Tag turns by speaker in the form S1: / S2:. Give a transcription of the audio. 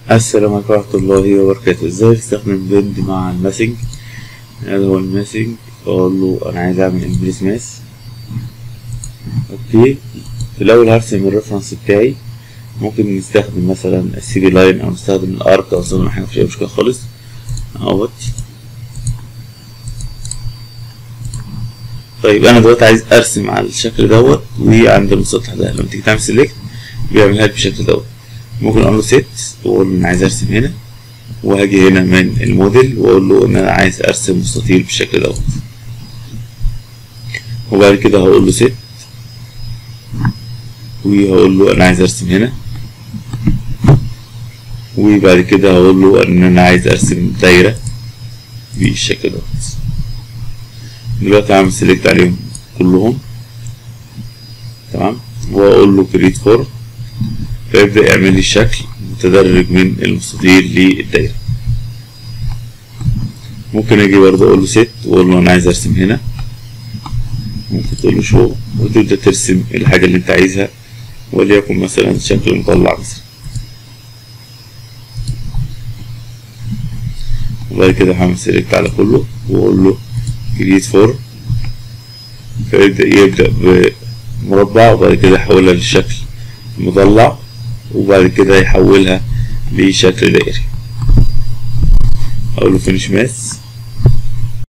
S1: السلام عليكم ورحمة الله وبركاته ازاي تستخدم بند مع الماسنج هذا هو الماسنج اقول له انا عايز اعمل امبريس ماس اوكي في الاول هرسم الريفرنس بتاعي ممكن نستخدم مثلا السي بي لاين او نستخدم الارك او نستخدم حاجة مفيش اي مشكلة خالص اهوت طيب انا دلوقتي عايز ارسم على الشكل دوت وعند المسطح ده لما تيجي تعمل سيلكت بيعملها لك بالشكل دوت ممكن اقول له سيت واقول له انا عايز ارسم هنا وهاجي هنا من الموديل واقول له ان انا عايز ارسم مستطيل بالشكل دوت وبعد كده هقول له سيت وهقول له انا عايز ارسم هنا وبعد كده هقول له ان انا عايز ارسم دايرة بالشكل دوت دلوقتي هعمل سيلكت عليهم كلهم تمام واقول له كريت فورم فيبدأ يعمل لي الشكل متدرج من المستطيل للدايرة ممكن اجي برضه اقول له سيت واقول له انا عايز ارسم هنا ممكن تقول له شو وتبدأ ترسم الحاجة اللي انت عايزها وليكن مثلا شكل مطلع مثلا وبعد كده هعمل سيلكت على كله واقول له كريت فورم فيبدأ يبدأ بمربع وبعد كده يحولها للشكل مضلع وبعد كده يحولها لشكل دائري اقول له فينش ماس